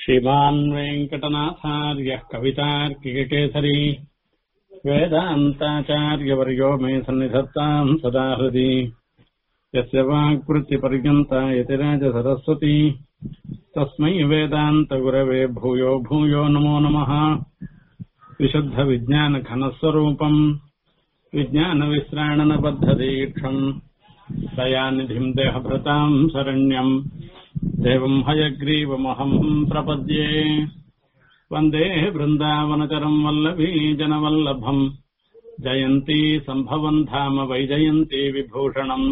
श्रीमान् वेङ्कटनाथार्यः कवितार्किककेसरी वेदान्ताचार्यवर्यो मे सन्निधत्ताम् सदा हृदि यस्य वाक्वृत्तिपर्यन्ता यतिराजसरस्वती तस्मै वेदान्तगुरवे भूयो भूयो नमो नमः विशुद्धविज्ञानघनस्वरूपम् विज्ञानविश्राणनबद्धदीक्षम् दयानिधिम् देहभृताम् शरण्यम् देवम् हयग्रीवमहम् प्रपद्ये वन्दे वृन्दावनचरम् वल्लभी जनवल्लभम् जयन्ती सम्भवम् धाम वैजयन्ती विभूषणम्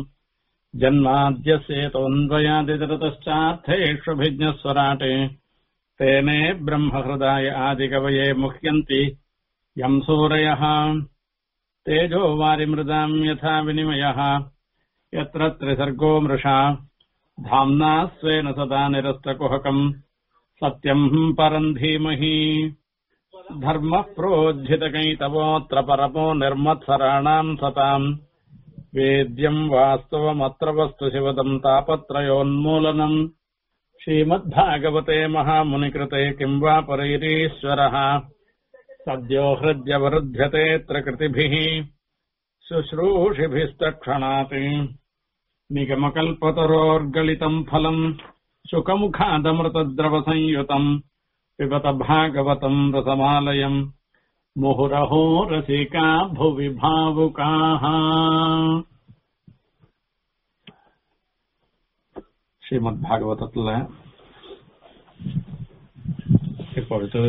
जन्माद्यस्येतोऽन्वयादितरतश्चार्थेष्वभिज्ञस्वराटे तेने ब्रह्महृदाय आदिकवये मुह्यन्ति यम् सूरयः तेजो वारिमृदाम् यथा विनिमयः यत्र त्रिसर्गो मृषा धाम्ना स्वेन सदा निरस्तकुहकम् सत्यम् परम् धीमहि धर्मः प्रोज्झितकैतवोऽत्र परमो निर्मत्सराणाम् सताम् वेद्यम् वास्तवमत्र वस्तु शिवदम् तापत्रयोन्मूलनम् श्रीमद्भागवते महामुनिकृते किम् वा परैरीश्वरः सद्यो हृद्यवरुध्यतेऽत्र कृतिभिः शुश्रूषिभिस्तक्षणात् निगमकल्पतरोर्गलितम् फलम् शुकमुखादमृतद्रवसंयुतम् पिबत भागवतम् रसमालयम् मुहुरहो रसिका भुवि भावुकाः ஸ்ரீமத் பாகவதத்துல இப்பொழுது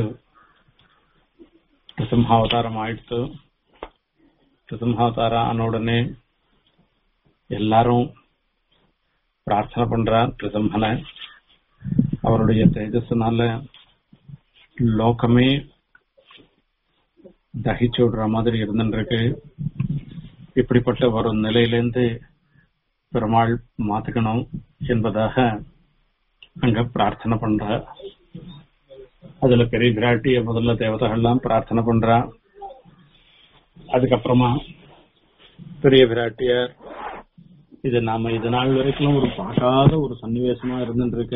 சிம்ஹாவதாரம் ஆயிடுத்து சிம்ஹாவதாரம் ஆன உடனே எல்லாரும் பிரார்த்தனை பண்றார் பிரசம்மனை அவருடைய தேஜஸ்னால லோகமே தகிச்சு விடுற மாதிரி இருந்துருக்கு இப்படிப்பட்ட ஒரு நிலையிலேருந்து பெருமாள் மாத்துக்கணும் என்பதாக அங்க பிரார்த்தனை பண்ற அதுல பெரிய பிராட்டிய முதல்ல தேவதைகள்லாம் பிரார்த்தனை பண்றா அதுக்கப்புறமா பெரிய பிராட்டியார் இது நாம இது நாள் வரைக்கும் ஒரு பார்க்காத ஒரு சன்னிவேசமா இருந்துட்டு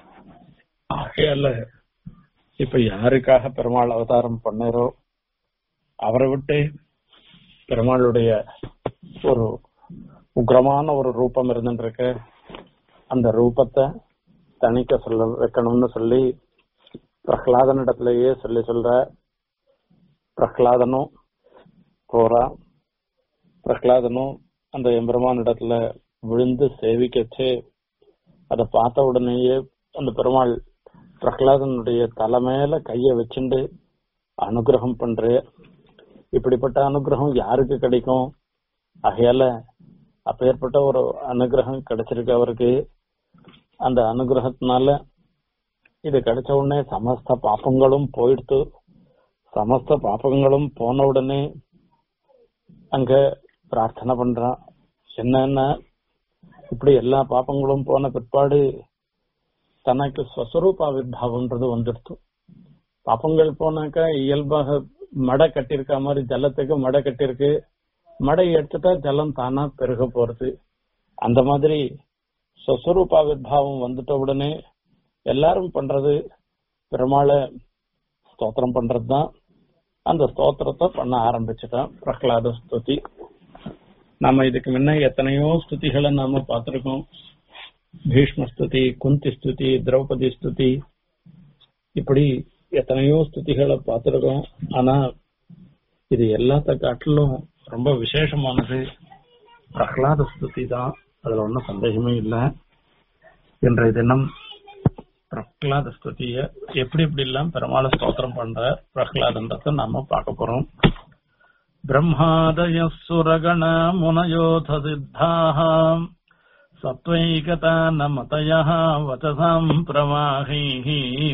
ஆகையால இப்ப யாருக்காக பெருமாள் அவதாரம் பண்ணாரோ அவரை விட்டு பெருமாளுடைய ஒரு உக்ரமான ஒரு ரூபம் இருந்துருக்கு அந்த ரூபத்தை தணிக்க சொல்ல வைக்கணும்னு சொல்லி பிரஹ்லாதனிடத்திலேயே சொல்லி சொல்ற பிரஹ்லாதனும் போறா பிரஹ்லாதனும் அந்த எம்பெருமான் இடத்துல விழுந்து சேவிக்கச்சு அதை பார்த்த உடனேயே அந்த பெருமாள் பிரஹ்லாதனுடைய தலை மேல கைய வச்சுண்டு அனுகிரகம் பண்ற இப்படிப்பட்ட அனுகிரகம் யாருக்கு கிடைக்கும் ஆகையால அப்பேற்பட்ட ஒரு அனுகிரகம் கிடைச்சிருக்கு அவருக்கு அந்த அனுகிரகத்தினால இது கிடைச்ச உடனே சமஸ்த பாப்பங்களும் போயிடுத்து சமஸ்த பாப்பங்களும் போன உடனே அங்க பிரார்த்தனை பண்றான் என்னன்னா இப்படி எல்லா பாப்பங்களும் போன பிற்பாடு தனக்கு ஸ்வஸ்வரூப விபாவம்ன்றது வந்துடுத்து பாப்பங்கள் போனாக்கா இயல்பாக மடை கட்டியிருக்க மாதிரி ஜலத்துக்கு மடை கட்டிருக்கு மடை எடுத்துட்டா ஜலம் தானா பெருக போறது அந்த மாதிரி ஸ்வஸ்வரூப விபாவம் வந்துட்ட உடனே எல்லாரும் பண்றது பெருமாளை ஸ்தோத்திரம் பண்றதுதான் அந்த ஸ்தோத்திரத்தை பண்ண ஆரம்பிச்சுட்டான் பிரகலாத ஸ்துதி நாம இதுக்கு முன்ன எத்தனையோ ஸ்துதிகளை நாம பார்த்திருக்கோம் பீஷ்ம ஸ்துதி குந்தி ஸ்துதி திரௌபதி ஸ்துதி இப்படி எத்தனையோ ஸ்துதிகளை பார்த்திருக்கோம் ஆனா இது எல்லாத்த காட்டிலும் ரொம்ப விசேஷமானது பிரகலாத ஸ்துதி தான் அதுல ஒன்றும் சந்தேகமே இல்லை இன்றைய தினம் பிரகலாத ஸ்துதிய எப்படி எப்படி எல்லாம் பெருமாளை ஸ்தோத்திரம் பண்ற பிரகலாதன்றத நாம பார்க்க போறோம் பிரம்மாதய சுரகண முனயோத சித்தாः சத்வைகதா நமதயः வச்சசாம் பிரவாகைः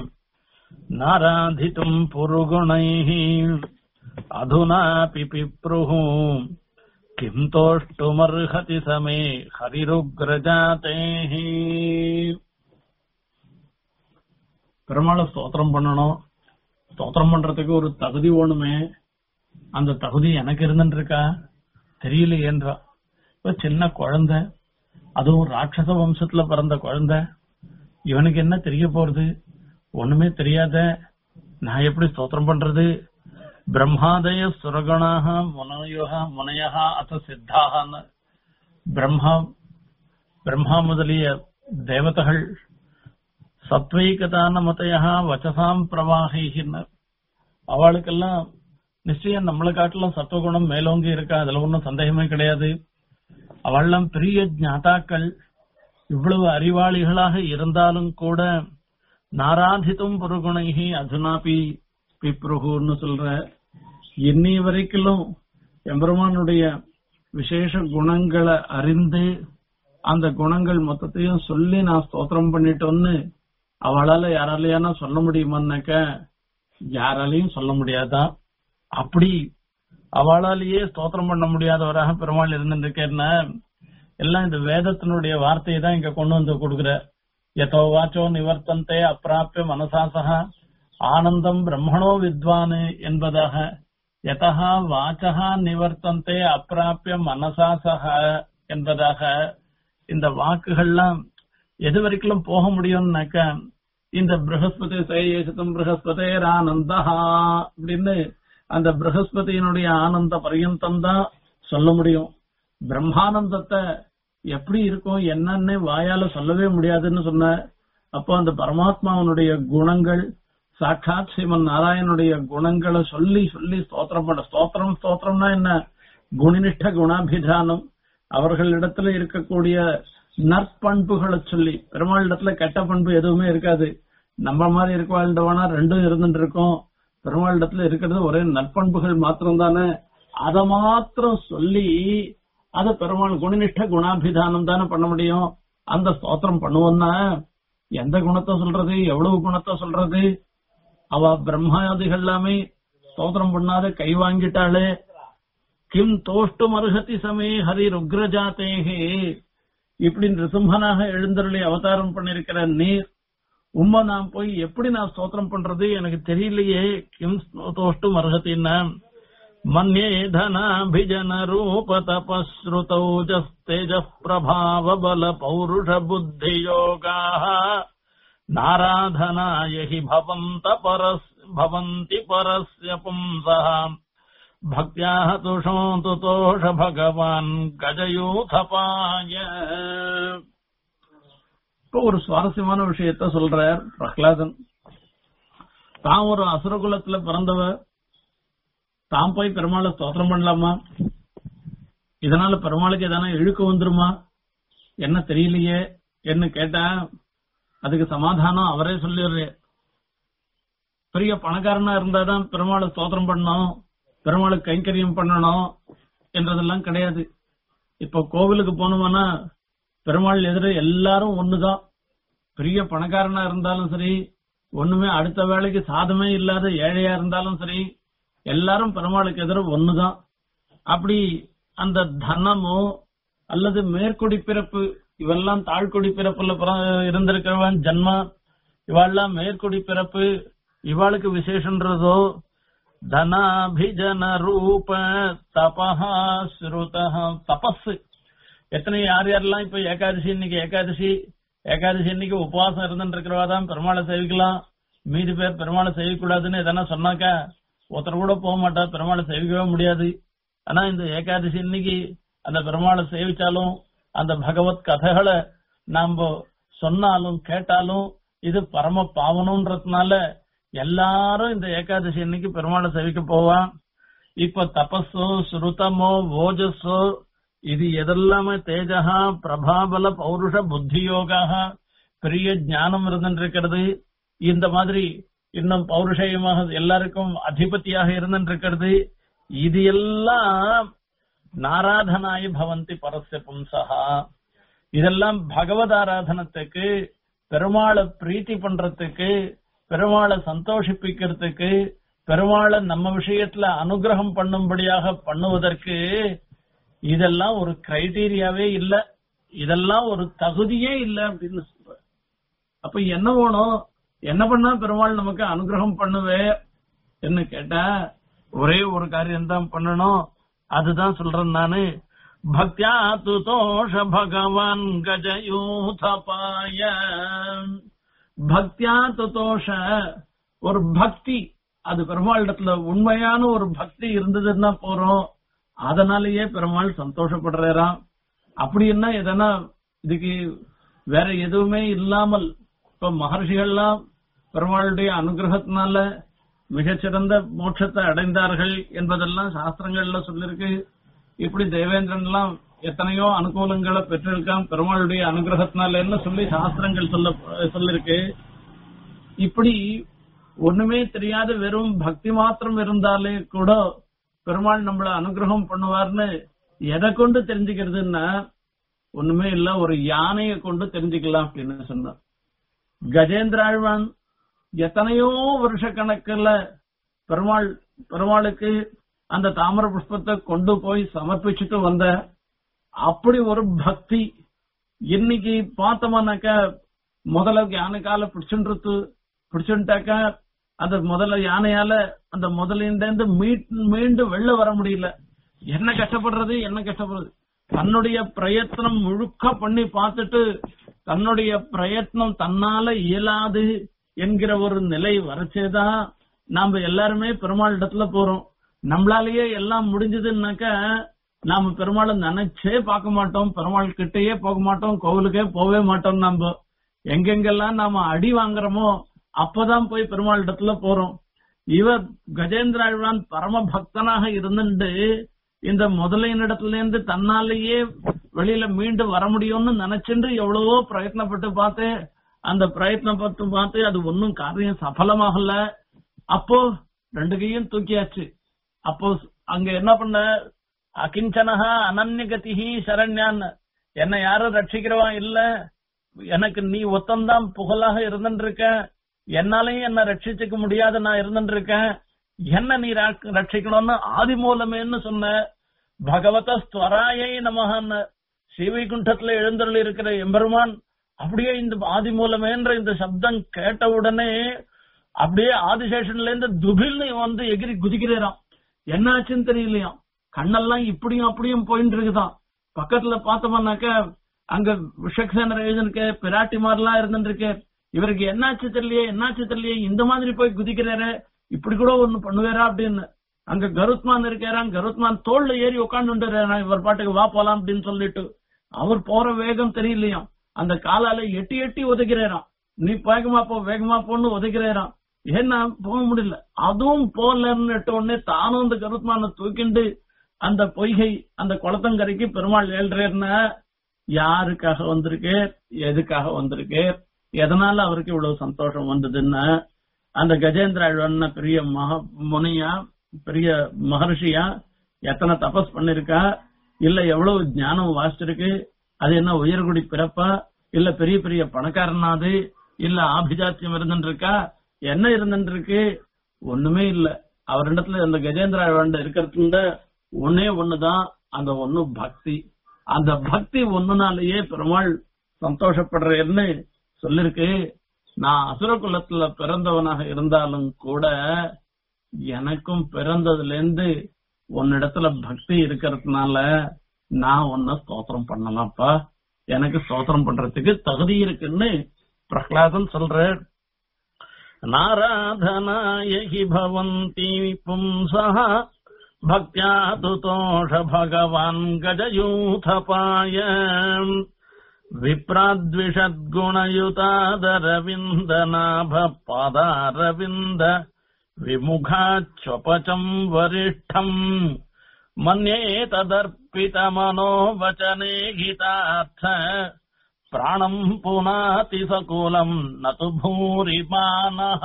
நாராதித்தும் புருகுணைः அதுனாபி பிப்ருः கிம் தோஷ்டுமர்ஹதி சமே ஹரிருக்ரஜாதேः பெருமாளை ஸ்தோத்திரம் பண்ணணும் ஸ்தோத்திரம் பண்றதுக்கு ஒரு தகுதி வேணுமே அந்த தகுதி எனக்கு இருந்துட்டு இருக்கா தெரியலையேன்றா இப்ப சின்ன குழந்தை அதுவும் ராட்சச வம்சத்துல பிறந்த குழந்தை இவனுக்கு என்ன தெரிய போறது ஒண்ணுமே தெரியாத நான் எப்படி ஸ்தோத்திரம் பண்றது பிரம்மாதய சுரகணாக முனையோக முனையகா அத்த சித்தாகன்னு பிரம்மா பிரம்மா முதலிய தேவதைகள் சத்வைகதான மதையா வச்சசாம் பிரவாகின்னு அவளுக்கெல்லாம் நிச்சயம் நம்மளை காட்டிலும் சத்துவகுணம் மேலோங்கி இருக்கா அதுல ஒன்றும் சந்தேகமே கிடையாது அவள்லாம் பெரிய ஞாதாக்கள் இவ்வளவு அறிவாளிகளாக இருந்தாலும் கூட நாராதித்தும் புருகுணைகி அதுனாபி பிப்ருகுன்னு சொல்ற இன்னி வரைக்கும் எம்பெருமானுடைய விசேஷ குணங்களை அறிந்து அந்த குணங்கள் மொத்தத்தையும் சொல்லி நான் ஸ்தோத்திரம் பண்ணிட்டோன்னு அவளால யாராலையானா சொல்ல முடியுமான்னாக்க யாராலையும் சொல்ல முடியாதான் அப்படி அவளாலேயே ஸ்தோத்திரம் பண்ண முடியாதவராக பெருமாள் இருந்திருக்கேன்னா எல்லாம் இந்த வேதத்தினுடைய வார்த்தையை தான் இங்க கொண்டு வந்து கொடுக்குற யதோ வாச்சோ நிவர்த்தந்தே அப்பிராப்பிய மனசாசக ஆனந்தம் பிரம்மணோ வித்வானு என்பதாக யதா வாச்சகா நிவர்த்தந்தே அப்பிராப்பிய மனசாசக என்பதாக இந்த வாக்குகள்லாம் எது வரைக்கும் போக முடியும்னாக்க இந்த பிரகஸ்பதி சேயசத்தும் பிரகஸ்பதேர் ஆனந்தா அப்படின்னு அந்த பிரகஸ்பதியினுடைய ஆனந்த பரியந்தம் தான் சொல்ல முடியும் பிரம்மானந்தத்தை எப்படி இருக்கும் என்னன்னு வாயால சொல்லவே முடியாதுன்னு சொன்ன அப்போ அந்த பரமாத்மாவனுடைய குணங்கள் சாட்சாத் ஸ்ரீமன் நாராயணனுடைய குணங்களை சொல்லி சொல்லி ஸ்தோத்திரம் பண்ண ஸ்தோத்திரம் ஸ்தோத்திரம்னா என்ன குணினிஷ்ட குணாபிதானம் அவர்களிடத்துல இருக்கக்கூடிய நற்பண்புகளை சொல்லி பெருமாள் இடத்துல கெட்ட பண்பு எதுவுமே இருக்காது நம்ம மாதிரி இருக்கவாழ்ந்தவனா ரெண்டும் இருந்துட்டு இருக்கோம் பெருமாள் இடத்துல இருக்கிறது ஒரே நற்பண்புகள் மாத்திரம் தானே அதை மாத்திரம் சொல்லி அத பெருமாள் குணநிஷ்ட குணாபிதானம் தானே பண்ண முடியும் அந்த ஸ்தோத்திரம் பண்ணுவோம்னா எந்த குணத்தை சொல்றது எவ்வளவு குணத்தை சொல்றது அவ பிரம்மாதிகள் எல்லாமே ஸ்தோத்திரம் பண்ணாத கை வாங்கிட்டாளே கிம் தோஷ்டும் அருகதி சமே ஹரி ருக்ரஜாத்தேகே இப்படி நிருசிம்மனாக எழுந்தருளி அவதாரம் பண்ணிருக்கிற நீர் உம்மை நான் போய் எப்படி நான் ஸ்தோத்திரம் பண்றது எனக்கு தெரியலையே கிம் தோஷ்டும் அருகத்தின்னா மன்யே தனாபிஜன ரூப தபஸ்ருதௌஜஸ்தேஜ பிரபாவ பல பௌருஷ புத்தி யோகா நாராதனாய ஹி பவந்த பரஸ் பவந்தி பரஸ்ய பும்சः பக்தியா துஷோந்து தோஷ பகவான் கஜயூதபாய இப்போ ஒரு சுவாரஸ்யமான விஷயத்த சொல்றார் பிரகலாதன் தான் ஒரு அசுரகுலத்துல பிறந்தவர் தான் போய் பெருமாளை ஸ்தோத்திரம் பண்ணலாமா இதனால பெருமாளுக்கு எதனா இழுக்கு வந்துருமா என்ன தெரியலையே என்ன கேட்டா அதுக்கு சமாதானம் அவரே சொல்லிடுறாரு பெரிய பணக்காரனா இருந்தாதான் பெருமாளை ஸ்தோத்திரம் பண்ணணும் பெருமாளுக்கு கைங்கரியம் பண்ணணும் என்றதெல்லாம் கிடையாது இப்ப கோவிலுக்கு போனோம்னா பெருமாள் எதிர எல்லாரும் ஒண்ணுதான் பெரிய பணக்காரனா இருந்தாலும் சரி ஒண்ணுமே அடுத்த வேலைக்கு சாதமே இல்லாத ஏழையா இருந்தாலும் சரி எல்லாரும் பெருமாளுக்கு எதிர ஒண்ணுதான் அப்படி அந்த தனமோ அல்லது மேற்குடி பிறப்பு இவெல்லாம் தாழ்குடி பிறப்புல பிற- இருந்திருக்கிறவன் ஜன்மா இவாள்லாம் மேற்குடி பிறப்பு இவாளுக்கு விசேஷன்றதோ தனாபிஜன ரூப தபஹா ஸ்ருதஹ தபஸ் எத்தனை யார் யாரெல்லாம் இப்ப ஏகாதசி இன்னைக்கு ஏகாதசி ஏகாதசி இன்னைக்கு உபவாசம் இருந்துட்டு இருக்கிறவா தான் பெருமாளை சேவிக்கலாம் மீதி பேர் பெருமாளை செய்யக்கூடாதுன்னு எதனா சொன்னாக்கா ஒருத்தர் கூட போக மாட்டா பெருமாளை சேவிக்கவே முடியாது ஆனா இந்த ஏகாதசி இன்னைக்கு அந்த பெருமாளை சேவிச்சாலும் அந்த பகவத் கதைகளை நாம சொன்னாலும் கேட்டாலும் இது பரம பாவனம்ன்றதுனால எல்லாரும் இந்த ஏகாதசி இன்னைக்கு பெருமாளை சேவிக்க போவான் இப்ப தபஸோ ஸ்ருதமோ ஓஜஸோ இது எதெல்லாமே தேஜகா பிரபாபல பௌருஷ புத்தி யோகா பெரிய ஞானம் இருந்துருக்கிறது இந்த மாதிரி இன்னும் பௌருஷயமாக எல்லாருக்கும் அதிபதியாக இருந்துருக்கிறது இது எல்லாம் நாராதனாய் பவந்தி பரஸ்ய பும்சகா இதெல்லாம் பகவத் ஆராதனத்துக்கு பெருமாளை பிரீத்தி பண்றதுக்கு பெருமாளை சந்தோஷிப்பிக்கிறதுக்கு பெருமாளை நம்ம விஷயத்துல அனுகிரகம் பண்ணும்படியாக பண்ணுவதற்கு இதெல்லாம் ஒரு கிரைட்டீரியாவே இல்ல இதெல்லாம் ஒரு தகுதியே இல்ல அப்படின்னு சொல்ற அப்ப என்ன வேணும் என்ன பண்ணா பெருமாள் நமக்கு அனுகிரகம் பண்ணுவே என்ன கேட்டா ஒரே ஒரு காரியம் தான் பண்ணணும் அதுதான் சொல்றேன் நானு பக்தியா துதோஷ பகவான் கஜயூதபாய பக்தியா துதோஷ ஒரு பக்தி அது பெருமாளிடத்துல உண்மையான ஒரு பக்தி இருந்ததுன்னா போறோம் அதனாலேயே பெருமாள் சந்தோஷப்படுறாராம் அப்படின்னா எதனா இதுக்கு வேற எதுவுமே இல்லாமல் இப்ப மகர்ஷிகள்லாம் பெருமாளுடைய அனுகிரகத்தினால மிகச்சிறந்த மோட்சத்தை அடைந்தார்கள் என்பதெல்லாம் சாஸ்திரங்கள்ல சொல்லிருக்கு இப்படி தேவேந்திரன் எல்லாம் எத்தனையோ அனுகூலங்களை பெற்றிருக்கான் பெருமாளுடைய அனுகிரகத்தினால சொல்லி சாஸ்திரங்கள் சொல்ல சொல்லிருக்கு இப்படி ஒண்ணுமே தெரியாத வெறும் பக்தி மாத்திரம் இருந்தாலே கூட பெருமாள் நம்மள அனுகிரகம் பண்ணுவார்னு எதை கொண்டு தெரிஞ்சுக்கிறதுன்னா ஒண்ணுமே இல்ல ஒரு யானையை கொண்டு தெரிஞ்சுக்கலாம் அப்படின்னு சொன்னார் கஜேந்திராழ்வான் எத்தனையோ வருஷ கணக்குல பெருமாள் பெருமாளுக்கு அந்த தாமர புஷ்பத்தை கொண்டு போய் சமர்ப்பிச்சுட்டு வந்த அப்படி ஒரு பக்தி இன்னைக்கு பார்த்தோம்னாக்கா முதல்ல யானை கால பிடிச்சுட்டு பிடிச்சுட்டாக்கா அந்த முதல்ல யானையால அந்த முதலிருந்து மீண்டு வெளில வர முடியல என்ன கஷ்டப்படுறது என்ன கஷ்டப்படுறது தன்னுடைய பிரயத்னம் முழுக்க பண்ணி பார்த்துட்டு தன்னுடைய பிரயத்னம் தன்னால இயலாது என்கிற ஒரு நிலை வரைச்சேதான் நாம எல்லாருமே பெருமாள் இடத்துல போறோம் நம்மளாலேயே எல்லாம் முடிஞ்சதுன்னாக்கா நாம பெருமாளை நினைச்சே பார்க்க மாட்டோம் பெருமாள் கிட்டயே போக மாட்டோம் கோவிலுக்கே போகவே மாட்டோம் நம்ம எங்கெங்கெல்லாம் நாம அடி வாங்குறோமோ அப்பதான் போய் பெருமாள் இடத்துல போறோம் இவர் கஜேந்திராழ்வான் பரம பக்தனாக இருந்துட்டு இந்த முதலையினிடத்துல இருந்து தன்னாலேயே வெளியில மீண்டு வர முடியும்னு நினைச்சுட்டு எவ்வளவோ பிரயத்னப்பட்டு பார்த்து அந்த பிரயத்னப்பட்டு பார்த்து அது ஒன்னும் காரியம் சஃலமாகல அப்போ ரெண்டு கையும் தூக்கியாச்சு அப்போ அங்க என்ன பண்ண அகிஞ்சனஹா அனன்யகதிஹி சரண்யான் என்ன யாரும் ரட்சிக்கிறவா இல்ல எனக்கு நீ ஒத்தந்தான் புகழாக இருந்துட்டு இருக்க என்னாலையும் என்ன ரட்சிச்சுக்க முடியாத நான் இருந்துட்டு இருக்கேன் என்ன நீ ரட்சிக்கணும்னு ஆதி மூலமேன்னு சொன்ன பகவத ஸ்வராயை நமகன்னு ஸ்ரீவைகுண்டத்துல எழுந்தருள் இருக்கிற எம்பெருமான் அப்படியே இந்த ஆதி மூலமேன்ற இந்த சப்தம் கேட்ட உடனே அப்படியே ஆதிசேஷன்ல இருந்து துபில்னு வந்து எகிரி குதிக்கிறான் என்னாச்சுன்னு தெரியலையாம் கண்ணெல்லாம் இப்படியும் அப்படியும் போயிட்டு இருக்குதான் பக்கத்துல பார்த்தோம்னாக்க அங்க விஷக்சேனர் எழுதிருக்க பிராட்டி மாதிரிலாம் இருந்துருக்கு இவருக்கு என்னாச்சு தெரியலையே என்னாச்சு தெரியலையே இந்த மாதிரி போய் குதிக்கிறாரு இப்படி கூட ஒண்ணு பண்ணுவாரா அப்படின்னு அங்க கருத்மான் இருக்காராம் கருத்மான் தோல்ல ஏறி உட்காந்து இவர் பாட்டுக்கு வா போலாம் அப்படின்னு சொல்லிட்டு அவர் போற வேகம் தெரியலையாம் அந்த காலால எட்டி எட்டி உதைக்கிறாராம் நீ வேகமா போ வேகமா போன்னு உதைக்கிறாராம் ஏன்னா போக முடியல அதுவும் போலன்னு உடனே தானும் அந்த கருத்மான தூக்கிண்டு அந்த பொய்கை அந்த குளத்தங்கரைக்கு பெருமாள் ஏழ்றேன்னா யாருக்காக வந்திருக்கு எதுக்காக வந்திருக்கு எதனால அவருக்கு இவ்வளவு சந்தோஷம் வந்ததுன்னா அந்த கஜேந்திர அழ்வன் பெரிய மக முனியா பெரிய மகர்ஷியா எத்தனை தபஸ் பண்ணிருக்கா இல்ல எவ்வளவு ஞானம் வாசிச்சிருக்கு அது என்ன உயர்குடி பிறப்பா இல்ல பெரிய பெரிய பணக்காரனாது இல்ல ஆபிஜாத்தியம் இருந்துருக்கா என்ன இருந்துருக்கு ஒண்ணுமே இல்ல அவரிடத்துல அந்த கஜேந்திர அழ்வன் இருக்கிறதுல ஒன்னே ஒண்ணுதான் அந்த ஒண்ணு பக்தி அந்த பக்தி ஒண்ணுனாலேயே பெருமாள் சந்தோஷப்படுறேன்னு சொல்லிருக்கு நான் அசுர குலத்துல பிறந்தவனாக இருந்தாலும் கூட எனக்கும் பிறந்ததுல இருந்து உன்னிடத்துல பக்தி இருக்கிறதுனால நான் உன்ன ஸ்தோத்திரம் பண்ணலாம்ப்பா எனக்கு ஸ்தோத்திரம் பண்றதுக்கு தகுதி இருக்குன்னு பிரகலாதன் சொல்ற நாராதனாயகி பவந்தி பும்சா பக்தியா துதோஷ பகவான் கஜயூதபாய विप्राद्विषद्गुणयुतादरविन्द पादारविन्द विमुखाच्वपचम् वरिष्ठम् मन्ये तदर्पितमनो वचने गीतार्थ प्राणम् पुनाति सकुलम् न तु भूरिमानः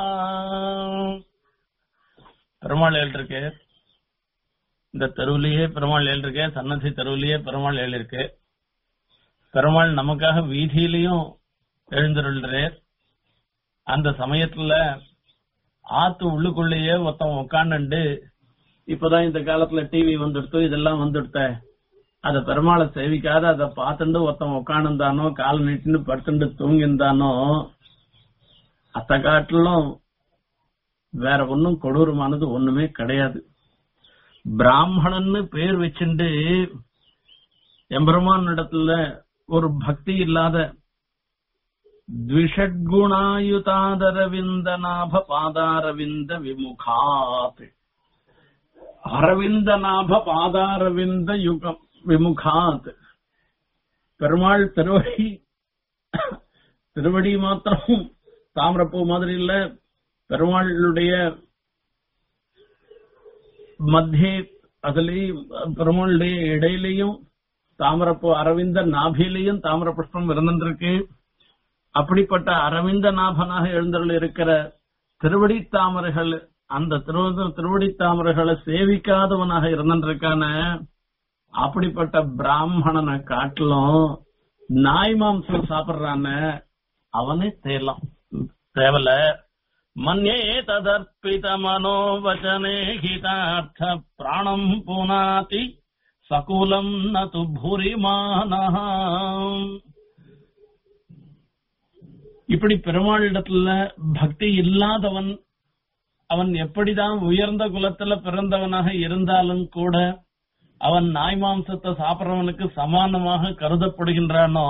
பெருமாள் எழுதிருக்கு இந்த தெருவுலயே பெருமாள் எழுதிருக்கு சன்னதி தெருவுலயே பெருமாள் எழுதிருக்கு பெருமாள் நமக்காக வீதியிலையும் எழுந்திருள்றார் அந்த சமயத்துல ஆத்து உள்ளுக்குள்ளேயே ஒருத்தன் உட்காந்துண்டு இப்பதான் இந்த காலத்துல டிவி வந்துடுத்து இதெல்லாம் வந்துடுத்த அத பெருமாளை சேவிக்காத அத பார்த்துட்டு ஒருத்தன் உட்காந்துருந்தானோ கால் நீட்டுன்னு படுத்துட்டு தூங்கியிருந்தானோ அத்த காட்டிலும் வேற ஒன்னும் கொடூரமானது ஒண்ணுமே கிடையாது பிராமணன்னு பேர் வச்சுண்டு எம்பெருமான் இடத்துல ஒரு பக்தி இல்லாத द्विषड्गुणायुतादरविन्दनाभ पादारविन्द विमुखात् அரவிந்தநாப பாதாரவிந்த யுகம் விமுகாத் பெருமாள் திருவடி திருவடி மாத்திரம் தாமிரப்பூ மாதிரி இல்ல பெருமாளுடைய மத்திய அதுலயும் பெருமாளுடைய இடையிலையும் தாமரப்பூ அரவிந்த நாபிலையும் தாமர புஷ்பம் இருந்திருக்கு அப்படிப்பட்ட அரவிந்த நாபனாக எழுந்தருள் இருக்கிற திருவடி தாமரைகள் அந்த திரு திருவடி தாமரைகளை சேவிக்காதவனாக இருந்திருக்கான அப்படிப்பட்ட பிராமணனை காட்டிலும் நாய் மாம்சம் சாப்பிடுறான அவனே தேலாம் தேவல மன்யே ததர்ப்பித மனோவச்சனே ஹிதார்த்த பிராணம் புனாதி சகுலம் நது புரிமானஹாம் இப்படி பெருமாளிடத்துல பக்தி இல்லாதவன் அவன் எப்படிதான் உயர்ந்த குலத்துல பிறந்தவனாக இருந்தாலும் கூட அவன் நாய் மாம்சத்தை சாப்பிடுறவனுக்கு சமானமாக கருதப்படுகின்றானோ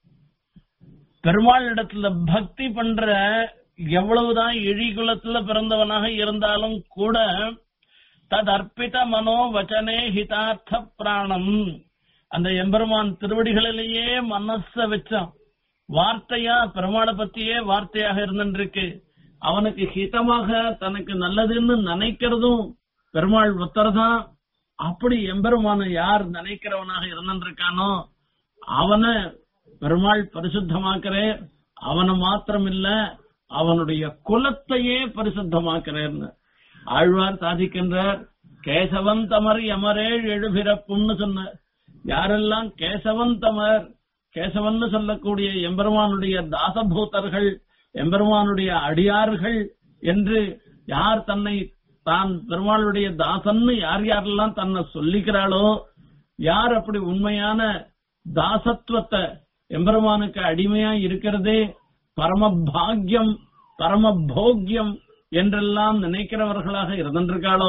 பெருமாள் இடத்துல பக்தி பண்ற எவ்வளவுதான் இழி குலத்துல பிறந்தவனாக இருந்தாலும் கூட தத் அர்ப்பித மனோ வச்சனே ஹிதார்த்த பிராணம் அந்த எம்பெருமான் திருவடிகளிலேயே மனச வச்சான் வார்த்தையா பெருமாளை பத்தியே வார்த்தையாக இருந்துருக்கு அவனுக்கு ஹிதமாக தனக்கு நல்லதுன்னு நினைக்கிறதும் பெருமாள் ஒத்தர்தான் அப்படி எம்பெருமான யார் நினைக்கிறவனாக இருந்திருக்கானோ அவனை பெருமாள் பரிசுத்தமாக்குறே அவனை மாத்திரம் இல்ல அவனுடைய குலத்தையே பரிசுத்தமாக்குறேன்னு ஆழ்வார் சாதிக்கின்றார் கேசவன் தமர் எமரேழ் எழுபிறப்பும்னு சொன்ன யாரெல்லாம் கேசவன் தமர் கேசவன் சொல்லக்கூடிய எம்பெருமானுடைய தாசபூதர்கள் எம்பெருமானுடைய அடியார்கள் என்று யார் தன்னை தான் பெருமாளுடைய தாசன்னு யார் யாரெல்லாம் தன்னை சொல்லிக்கிறாளோ யார் அப்படி உண்மையான தாசத்துவத்தை எம்பெருமானுக்கு அடிமையா இருக்கிறதே பரம பாக்யம் பரம போக்கியம் என்றெல்லாம் நினைக்கிறவர்களாக இருந்திருக்காளோ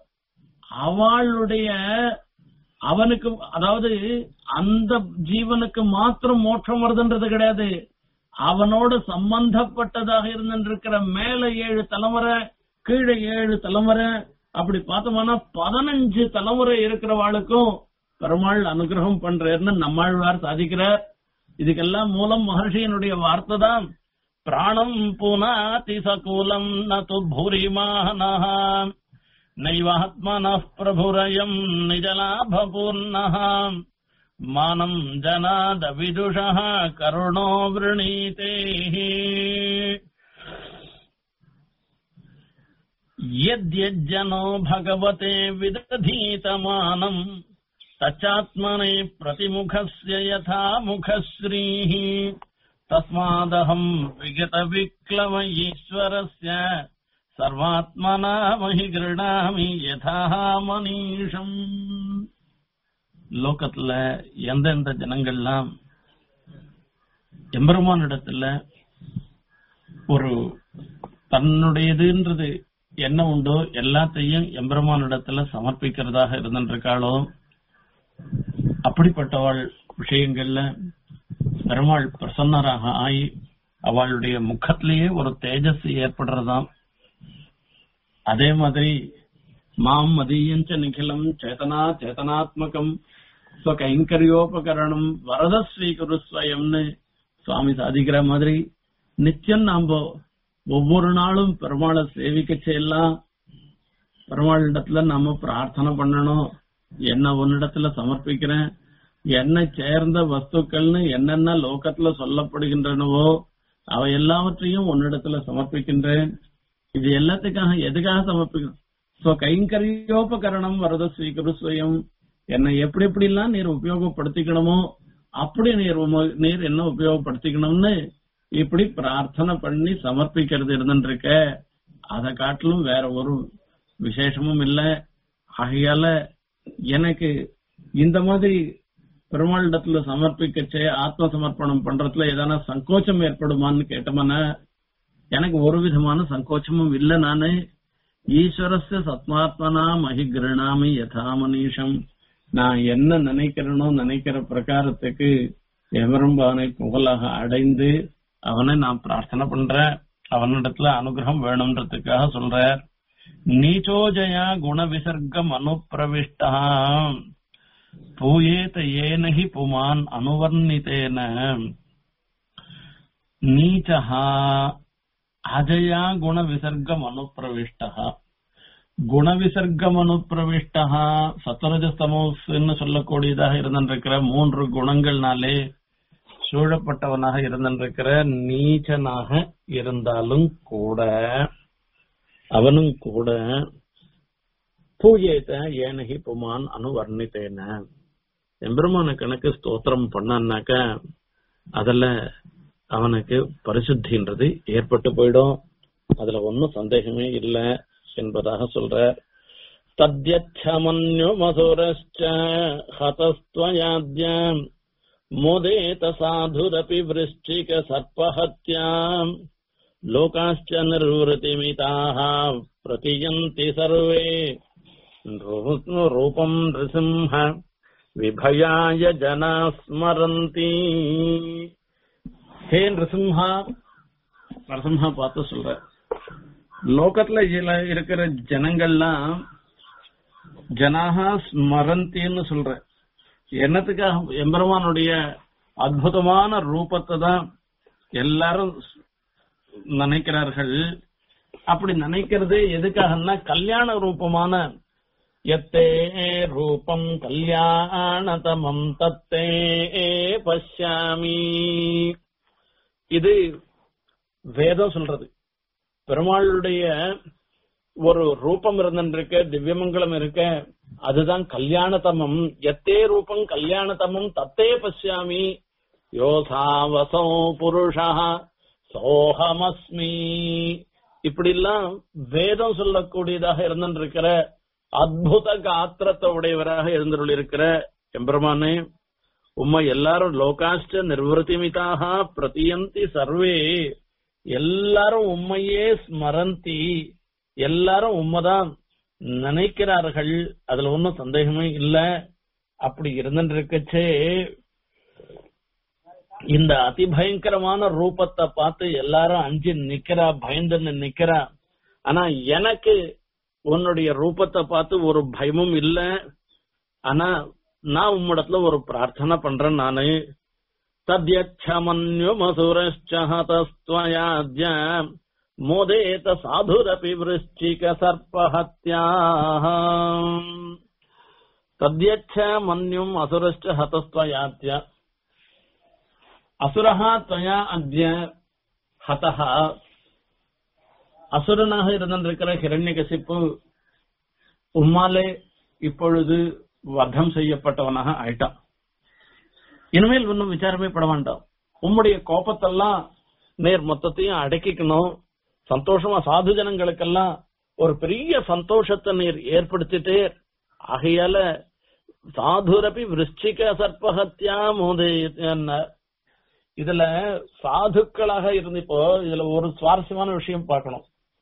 அவளுடைய அவனுக்கு அதாவது அந்த ஜீவனுக்கு மாத்திரம் மோட்சம் வருதுன்றது கிடையாது அவனோடு சம்பந்தப்பட்டதாக இருந்திருக்கிற மேல ஏழு தலைமுறை கீழே ஏழு தலைமுறை அப்படி பார்த்தோம்னா பதினஞ்சு தலைமுறை இருக்கிறவாளுக்கும் பெருமாள் அனுகிரகம் பண்றேன்னு நம்மாழ்வார் சாதிக்கிறார் இதுக்கெல்லாம் மூலம் மகர்ஷியனுடைய வார்த்தை தான் பிராணம் புனாதி சகூலம் நது பூரிமானஹ நைவாத்மன பிரபுரயம் நிஜலாபபூர்ணः மானம் ஜனாத விதுஷः கருணோ விரணீதே यद्यज्जनो भगवते विदधीतमानम् तच्चात्मने प्रतिमुखस्य यथा मुखश्रीः तस्मादहम् विगतविक्लव ईश्वरस्य सर्वात्मना महि गृणामि यथा மனீஷம் லோகத்துல எந்தெந்த ஜனங்கள்லாம் எம்பெருமானிடத்துல ஒரு தன்னுடையதுன்றது என்ன உண்டோ எல்லாத்தையும் எம்பெருமானிடத்துல சமர்ப்பிக்கிறதாக இருந்திருக்காளோ அப்படிப்பட்டவள் விஷயங்கள்ல பெருமாள் பிரசன்னராக ஆகி அவளுடைய முகத்திலேயே ஒரு தேஜஸ் ஏற்படுறதாம் அதே மாதிரி மாம் மதியஞ்ச நிகிலம் சேதனா சேதனாத்மகம் ஸ்வகைங்கரியோபகரணம் வரத ஸ்ரீகுரு ஸ்வயம்னு சுவாமி சாதிக்கிற மாதிரி நிச்சயம் நாம ஒவ்வொரு நாளும் பெருமாளை சேவிக்க செய்யலாம் பெருமாளிடத்துல நாம பிரார்த்தனை பண்ணணும் என்ன உன்னிடத்துல சமர்ப்பிக்கிறேன் என்ன சேர்ந்த வஸ்துக்கள்னு என்னென்ன லோகத்துல சொல்லப்படுகின்றனவோ அவை எல்லாவற்றையும் உன்னிடத்துல சமர்ப்பிக்கின்றேன் இது எல்லாத்துக்காக எதுக்காக சமர்ப்பிக்கணும் சோ கைங்கரியோபகரணம் வரத ஸ்ரீகுரு ஸ்வயம் என்னை எப்படி எப்படி எல்லாம் நீர் உபயோகப்படுத்திக்கணுமோ அப்படி நீர் உம- நீர் என்ன உபயோகப்படுத்திக்கணும்னு இப்படி பிரார்த்தனை பண்ணி சமர்ப்பிக்கிறது இருந்துருக்க அதை காட்டிலும் வேற ஒரு விசேஷமும் இல்ல ஆகையால எனக்கு இந்த மாதிரி பெருமாளிடத்துல சமர்ப்பிக்கச்சே ஆத்ம சமர்ப்பணம் பண்றதுல ஏதான சங்கோச்சம் ஏற்படுமான்னு கேட்டோம்னா எனக்கு ஒரு விதமான சங்கோச்சமும் இல்ல நானு ஈஸ்வரஸ்ய சத்மாத்மனா மகி கிருணாமி யதா மனீஷம் நான் என்ன நினைக்கிறேனோ நினைக்கிற பிரகாரத்துக்கு எவரும்பானை புகழாக அடைந்து அவனை நான் பிரார்த்தனை பண்றேன் அவனிடத்துல அனுகிரகம் வேணும்ன்றதுக்காக சொல்றார் நீச்சோஜயா குண விசர்க்கம் அனுப்பிரவிஷ்டா பூயேத ஏனஹி புமான் அனுவர்ணிதேன நீச்சஹா அஜயா குண விசர்க்கம் அனுப்பிரவிஷ்டா குண விசர்க்கம் அனுப்பிரவிஷ்டா சத்வரஜஸ்தமோஸ்ன்னு சொல்லக்கூடியதாக இருந்திருக்கிற மூன்று குணங்கள்னாலே சூழப்பட்டவனாக இருந்திருக்கிற நீச்சனாக இருந்தாலும் கூட அவனும் கூட பூஜைத்த ஏனகி புமான் அனுவர்ணித்தேன எம்பெருமான கணக்கு ஸ்தோத்திரம் பண்ணாக்க அதுல அவனுக்கு பரிசுத்தின்றது ஏற்பட்டு போயிடும் அதுல ஒன்னும் சந்தேகமே இல்ல என்பதாக சொல்ற தத்யமன்யு மதுரஸ்ச ஹதஸ்துவயாத்யம் मोदेत साधुरपि वृश्चिक सर्पहत्याम् लोकाश्च निर्वृतिमिताः प्रतियन्ति सर्वे रूपम् नृसिंह विभयाय जना स्मरन्ति ஹே நிருசிம்ஹா நரசிம்ஹா பார்த்து சொல்ற லோகத்துல இல- இருக்கிற ஜனங்கள்லாம் ஜனாகா ஸ்மரந்தின்னு சொல்ற என்னத்துக்காக எம்பெருமானுடைய அற்புதமான ரூபத்தை தான் எல்லாரும் நினைக்கிறார்கள் அப்படி நினைக்கிறது எதுக்காகன்னா கல்யாண ரூபமான எத்தே ரூபம் கல்யாணதமம் தத்தே பஷ்யாமி இது வேதம் சொல்றது பெருமாளுடைய ஒரு ரூபம் இருந்திருக்க திவ்யமங்கலம் இருக்க அதுதான் கல்யாணதமம் எத்தே ரூபம் கல்யாணதமம் தத்தே பசியாமி யோசாவசோ புருஷா சோகமஸ்மி இப்படி எல்லாம் வேதம் சொல்லக்கூடியதாக இருந்திருக்கிற அத்புத காத்திரத்தை உடையவராக இருந்திருக்கிற எம்பெருமானே உம்மை எல்லாரும் லோகாஷ்ட நிர்வൃத்திமிதாக பிரதியந்தி சர்வே எல்லாரும் உண்மையே ஸ்மரந்தி எல்லாரும் உண்மைதான் நினைக்கிறார்கள் அதுல ஒன்னும் சந்தேகமே இல்ல அப்படி இருந்துருக்கச்சே இந்த அதிபயங்கரமான ரூபத்தை பார்த்து எல்லாரும் அஞ்சு நிக்கிறா பயந்துன்னு நிக்கிறா ஆனா எனக்கு உன்னுடைய ரூபத்தை பார்த்து ஒரு பயமும் இல்ல ஆனா நான் உம்மிடத்துல ஒரு பிரார்த்தனை பண்றேன் நானு தத்யமன்யுமசுரஷ்டஹதஸ்துவயாத்ய மோதேத சாதுரபி விருஷ்டிக சர்ப்பஹத்யாः தத்யச்ச மன்யும் அசுரஷ்ட ஹதஸ்துவயாத்ய அசுரஹ துவயா அத்ய ஹதஹ அசுரனாக இருந்திருக்கிற ஹிரண்யகசிப்பு உம்மாலே இப்பொழுது வதம் செய்யப்பட்டவனாக ஆயிட்டான் இனிமேல் ஒன்னும் விசாரமே பட வேண்டாம் உம்முடைய கோபத்தெல்லாம் நேர் மொத்தத்தையும் அடக்கிக்கணும் சந்தோஷமா சாது ஜனங்களுக்கெல்லாம் ஒரு பெரிய சந்தோஷத்தை நீர் ஏற்படுத்திட்டு ஆகையால சாதுரபி விருச்சிக சர்ப்பஹத்யா மோதேன இதுல சாதுக்களாக இருந்து இப்போ இதுல ஒரு சுவாரஸ்யமான விஷயம் பார்க்கணும்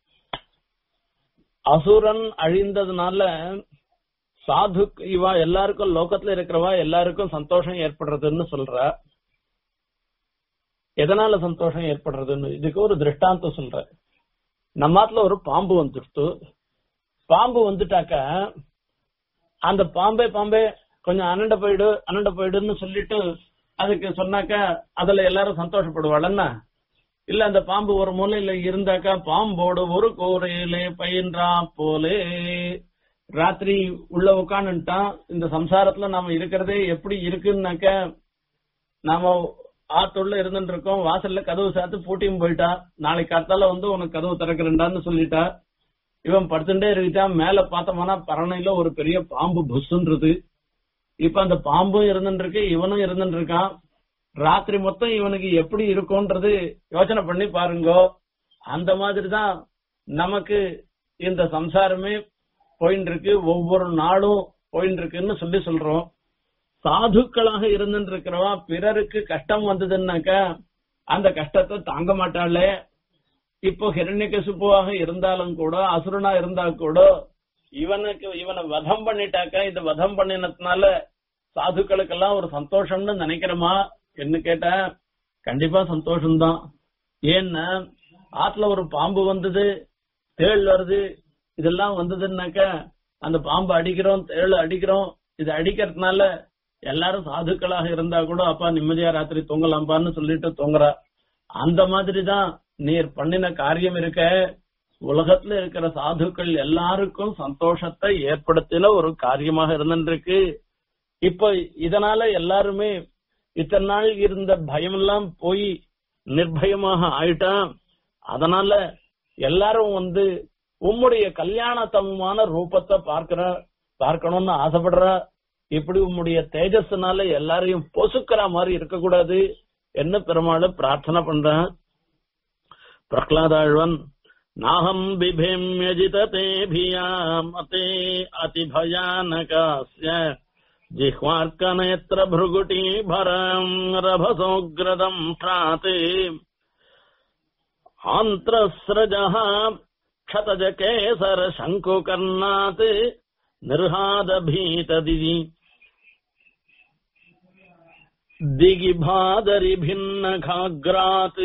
அசுரன் அழிந்ததுனால சாது இவா எல்லாருக்கும் லோகத்துல இருக்கிறவா எல்லாருக்கும் சந்தோஷம் ஏற்படுறதுன்னு சொல்ற எதனால சந்தோஷம் ஏற்படுறதுன்னு இதுக்கு ஒரு திருஷ்டாந்தம் சொல்ற நம்மாத்துல ஒரு பாம்பு வந்துடுத்து பாம்பு வந்துட்டாக்க அந்த பாம்பே பாம்பே கொஞ்சம் அனண்ட போயிடு அனண்ட போயிடுன்னு சொல்லிட்டு அதுக்கு சொன்னாக்க அதுல எல்லாரும் சந்தோஷப்படுவாளன்னா இல்ல அந்த பாம்பு ஒரு மூலையில இருந்தாக்கா பாம்போடு ஒரு கோரையிலே பயின்றா போலே ராத்திரி உள்ள உட்காந்துட்டான் இந்த சம்சாரத்துல நாம இருக்கிறதே எப்படி இருக்குன்னாக்க நாம ஆத்துள்ள இருந்துட்டு இருக்கோம் வாசல்ல கதவு சாத்து பூட்டியும் போயிட்டா நாளைக்கு காத்தால வந்து உனக்கு கதவு திறக்கிறேன்டான்னு சொல்லிட்டா இவன் படுத்துட்டே இருக்கான் மேல பார்த்தோம்னா பரணையில ஒரு பெரிய பாம்பு புஷ்ன்றது இப்ப அந்த பாம்பும் இருந்துட்டு இருக்கு இவனும் இருந்துட்டு இருக்கான் ராத்திரி மொத்தம் இவனுக்கு எப்படி இருக்கும்ன்றது யோசனை பண்ணி பாருங்கோ அந்த மாதிரிதான் நமக்கு இந்த சம்சாரமே போயின்னு இருக்கு ஒவ்வொரு நாளும் போயின்னு இருக்குன்னு சொல்லி சொல்றோம் சாதுக்களாக இருந்துட்டு இருக்கிறவா பிறருக்கு கஷ்டம் வந்ததுன்னாக்கா அந்த கஷ்டத்தை தாங்க மாட்டாளே இப்போ ஹிரண்யகசிப்புவாக இருந்தாலும் கூட அசுரனா இருந்தா கூட இவனுக்கு இவனை வதம் பண்ணிட்டாக்கா இந்த வதம் பண்ணினதுனால சாதுக்களுக்கெல்லாம் ஒரு சந்தோஷம்னு நினைக்கிறோமா என்ன கேட்டா கண்டிப்பா சந்தோஷம்தான் ஏன்னா ஆத்துல ஒரு பாம்பு வந்தது தேள் வருது இதெல்லாம் வந்ததுன்னாக்க அந்த பாம்பு அடிக்கிறோம் தேள் அடிக்கிறோம் இது அடிக்கிறதுனால எல்லாரும் சாதுக்களாக இருந்தா கூட அப்பா நிம்மதியா ராத்திரி தூங்கலாம்பான்னு சொல்லிட்டு தூங்குறா அந்த மாதிரிதான் நீர் பண்ணின காரியம் இருக்க உலகத்துல இருக்கிற சாதுக்கள் எல்லாருக்கும் சந்தோஷத்தை ஏற்படுத்தின ஒரு காரியமாக இருந்துருக்கு இப்ப இதனால எல்லாருமே இத்தனை நாள் இருந்த பயம் எல்லாம் போய் நிர்பயமாக ஆயிட்டான் அதனால எல்லாரும் வந்து உம்முடைய கல்யாணத்தமமான ரூபத்தை பார்க்கிற பார்க்கணும்னு ஆசைப்படுற இப்படி உம்முடைய தேஜஸ்னால எல்லாரையும் பொசுக்கிற மாதிரி இருக்கக்கூடாது என்ன பெருமாள் பிரார்த்தனை பண்றேன் பிரகலாதாழ்வன் நாகம் பிபேம்யஜித தேபியாமதே அதிபயானகாஸ்ய जिह्वार्कनेत्र भृगुटी भरम् रभसोग्रदम् प्राते आन्त्रस्रजः क्षतज केसर शङ्कुकर्णात् निर्हादभीतदिति दिगिभादरि भिन्नघाग्रात्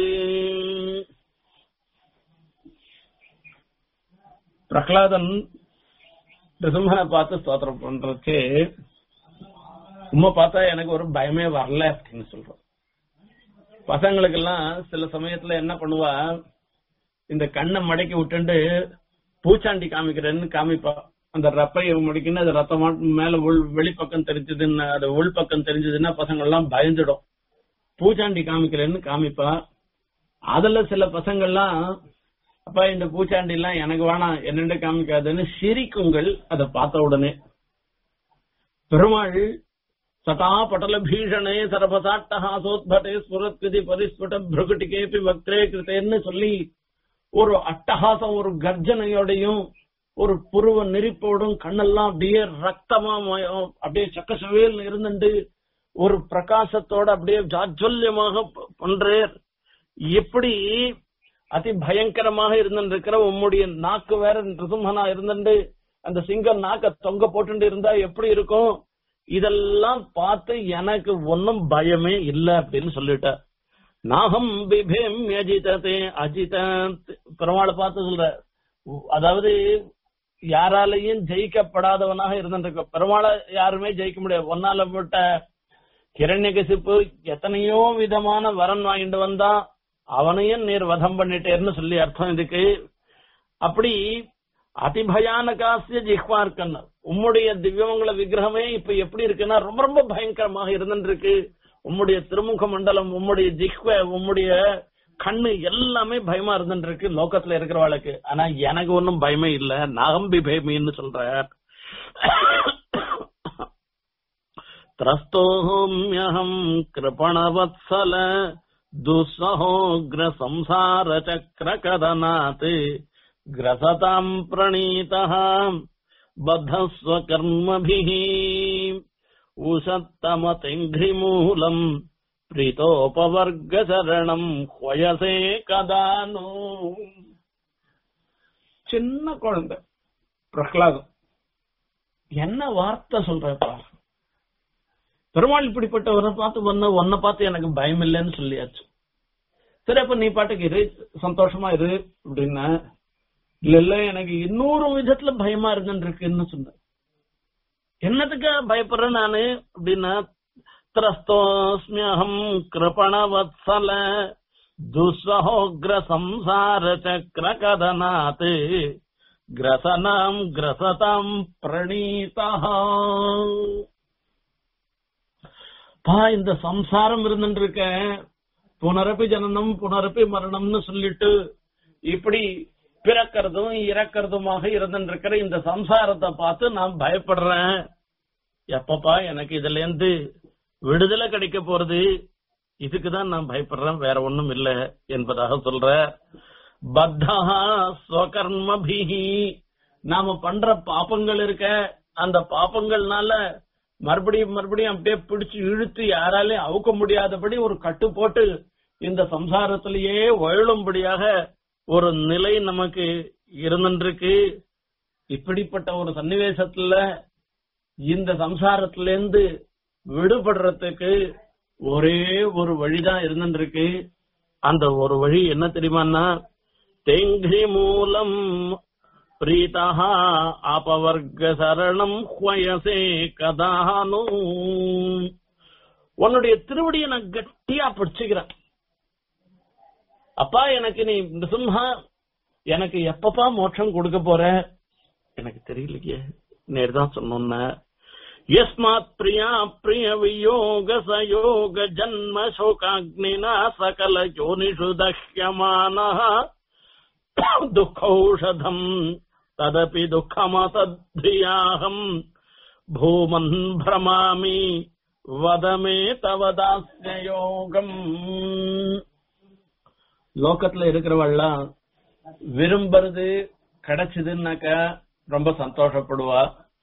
பிரகலாதன் நிருசிம்மனை பார்த்து ஸ்தோத்திரம் பண்றதுக்கு உண்மை பார்த்தா எனக்கு ஒரு பயமே வரல அப்படின்னு சொல்றோம் பசங்களுக்கெல்லாம் சில சமயத்துல என்ன பண்ணுவா இந்த கண்ணை மடக்கி விட்டுண்டு பூச்சாண்டி காமிக்கிறேன்னு காமிப்பா அந்த ரப்பையை முடிக்கின்னு அது ரத்தமா மேல உள் வெளிப்பக்கம் தெரிஞ்சதுன்னு அது உள்பக்கம் தெரிஞ்சதுன்னா பசங்க எல்லாம் பயந்துடும் பூச்சாண்டி காமிக்கிறேன்னு காமிப்பா அதுல சில பசங்கள்லாம் அப்பா இந்த பூச்சாண்டி எல்லாம் எனக்கு வேணாம் என்னென்ன காமிக்காதுன்னு சிரிக்குங்கள் அதை பார்த்த உடனே பெருமாள் சதா பட்டல பீஷணே சரபசாட்டஹாசோத்பட்டே ஸ்புரத்கிதி பரிஸ்புட பிருகுட்டிகேபி வக்ரே கிருத்தேன்னு சொல்லி ஒரு அட்டகாசம் ஒரு கர்ஜனையோடையும் ஒரு புருவ நெரிப்போடும் கண்ணெல்லாம் அப்படியே ரத்தமா மயம், அப்படியே சக்கசவேல் இருந்துட்டு ஒரு பிரகாசத்தோட அப்படியே ஜாஜ்வல்யமாக ப- பண்றேர் எப்படி அதி பயங்கரமாக இருந்திருக்கிற உம்முடைய நாக்கு வேற ரிசுமனா இருந்துட்டு அந்த சிங்கம் நாக்க தொங்க போட்டுட்டு இருந்தா எப்படி இருக்கும் இதெல்லாம் பார்த்து எனக்கு ஒன்னும் பயமே இல்ல அப்படின்னு சொல்லிட்டார் நாகம் பிபேம் அஜிதே அஜித பெருமாளை பார்த்து சொல்ற அதாவது யாராலையும் ஜெயிக்கப்படாதவனாக இருந்திருக்க பெருமாளை யாருமே ஜெயிக்க முடியாது ஒன்னால போட்ட கிரண்யகசிப்பு எத்தனையோ விதமான வரன் வாங்கிட்டு வந்தா அவனையும் நீர் வதம் பண்ணிட்டேர்னு சொல்லி அர்த்தம் இதுக்கு அப்படி அதிபயானகாசிய ஜிஹ்வார்க்கன் உம்முடைய திவ்யமங்கல விக்கிரகமே இப்ப எப்படி இருக்குன்னா ரொம்ப ரொம்ப பயங்கரமாக இருந்துருக்கு உம்முடைய திருமுக மண்டலம் உம்முடைய ஜிஹ்வ உம்முடைய கண்ணு எல்லாமே பயமா இருந்துருக்கு லோகத்துல இருக்கிறவாளுக்கு ஆனா எனக்கு ஒன்னும் பயமே இல்ல நகம்பி பயமின்னு சொல்ற त्रस्तोऽहम् कृपणवत्सल दुःसहोग्र संसारचक्रकदनात् ग्रसताम् प्रणीतः बद्धस्वकर्मभिः उषत्तमतिङ्घ्रिमूलम् प्रीतोपवर्गचरणम् ह्वयसे कदा नो சின்ன குழந்தை பிரகலாதம் என்ன வார்த்தை சொல்றப்பா பெருமாள் இப்படிப்பட்டவரை பார்த்து ஒன்ன உன்னை பார்த்து எனக்கு பயம் இல்லைன்னு சொல்லியாச்சு சரி அப்ப நீ பாட்டுக்கு இரு சந்தோஷமா இரு அப்படின்னா இல்ல இல்ல எனக்கு இன்னொரு விதத்துல பயமா இருந்துருக்குன்னு சொன்ன என்னத்துக்கு பயப்படுறேன் நானு அப்படின்னா திரஸ்தோஸ்மியகம் கிருபணவத்சல துஸ்வஹோக்ர சம்சார சக்கர கதனாத் கிரசனாம் கிரசதாம் பிரணீதா பா இந்த சம்சாரம் இருந்துட்டு இருக்க புனரப்பி ஜனனம் புனரப்பி மரணம்னு சொல்லிட்டு இப்படி பிறக்கிறதும் இறக்கிறதுமாக இருந்துட்டு இருக்கிற இந்த சம்சாரத்தை பார்த்து நான் பயப்படுறேன் எப்பப்பா எனக்கு இதுல இருந்து விடுதலை கிடைக்க போறது இதுக்குதான் நான் பயப்படுறேன் வேற ஒண்ணும் இல்ல என்பதாக சொல்ற பத்தா ஸ்வகர்மபிஹி நாம பண்ற பாப்பங்கள் இருக்க அந்த பாப்பங்கள்னால மறுபடியும் மறுபடியும் அப்படியே பிடிச்சு இழுத்து யாராலையும் அவுக்க முடியாதபடி ஒரு கட்டு போட்டு இந்த சம்சாரத்திலேயே வழும்படியாக ஒரு நிலை நமக்கு இருந்துருக்கு இப்படிப்பட்ட ஒரு சன்னிவேசத்துல இந்த சம்சாரத்திலிருந்து விடுபடுறதுக்கு ஒரே ஒரு வழிதான் இருந்துருக்கு அந்த ஒரு வழி என்ன தெரியுமான்னா தேங்கி மூலம் பிரீதா அபவர்க்க சரணம் ஹுவயசே கதானு உன்னுடைய திருவடியை நான் கட்டியா பிடிச்சுக்கிறேன் அப்பா எனக்கு நீ நிருசிம்ஹா எனக்கு எப்பப்பா மோட்சம் கொடுக்க போற எனக்கு தெரியலையே நேர்தான் சொன்னோன்ன यस्मात् प्रिया प्रिय वियोग सयोग जन्म शोकाग्निना सकल योनिषु दह्यमानः दुःखौषधम् तदपि दुःखमतद्धियाहम् भूमन् भ्रमामि वद मे तव दास्य யோகம் லோகத்துல இருக்கிறவள்லாம் விரும்புறது கிடைச்சதுன்னாக்கா ரொம்ப சந்தோஷப்படுவா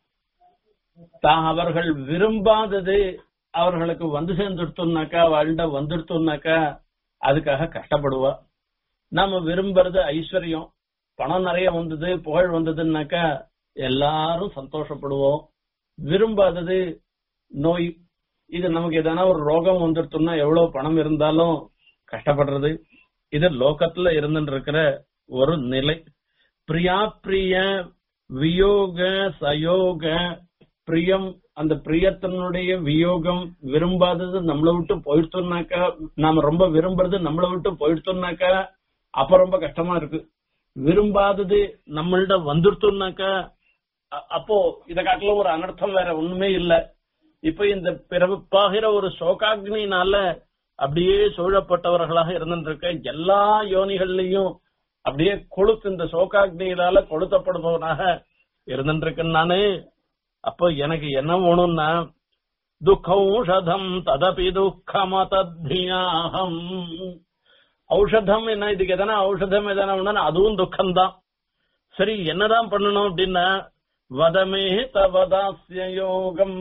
தான் அவர்கள் விரும்பாதது அவர்களுக்கு வந்து சேர்ந்துடுத்தோம்னாக்கா வாழ்ந்த வந்துடுத்தோம்னாக்கா அதுக்காக கஷ்டப்படுவா நாம விரும்புறது ஐஸ்வர்யம் பணம் நிறைய வந்தது புகழ் வந்ததுன்னாக்கா எல்லாரும் சந்தோஷப்படுவோம் விரும்பாதது நோய் இது நமக்கு எதனா ஒரு ரோகம் வந்துடுத்தோம்னா எவ்வளவு பணம் இருந்தாலும் கஷ்டப்படுறது இது லோகத்துல இருந்துட்டு இருக்கிற ஒரு நிலை பிரியா பிரிய வியோக சயோக பிரியம் அந்த பிரியத்தினுடைய வியோகம் விரும்பாதது நம்மளை விட்டு போயிடுத்தோம்னாக்கா நாம ரொம்ப விரும்புறது நம்மளை விட்டு போயிடுத்தோம்னாக்கா அப்ப ரொம்ப கஷ்டமா இருக்கு விரும்பாதது நம்மள்ட வந்துடுத்தோம்னாக்கா அ- அப்போ இத காட்டிலும் ஒரு அனர்த்தம் வேற ஒண்ணுமே இல்ல இப்ப இந்த பிறப்பாகிற ஒரு சோகாக்னினால அப்படியே சூழப்பட்டவர்களாக இருந்துட்டு இருக்க எல்லா யோனிகள்லயும் அப்படியே கொளுத்து இந்த சோகாக்னியினால கொளுத்தப்படுபவனாக இருந்துட்டு இருக்கேன் நானு அப்போ எனக்கு என்ன வேணும்னா துக்கௌஷதம் ததபி துக்கமதத்யாகம் ஔஷதம் என்ன இதுக்கு எதனா ஔஷதம் எதனா வேணும்னா அதுவும் துக்கம்தான் சரி என்னதான் பண்ணணும் அப்படின்னா வதமே தவதாசிய யோகம்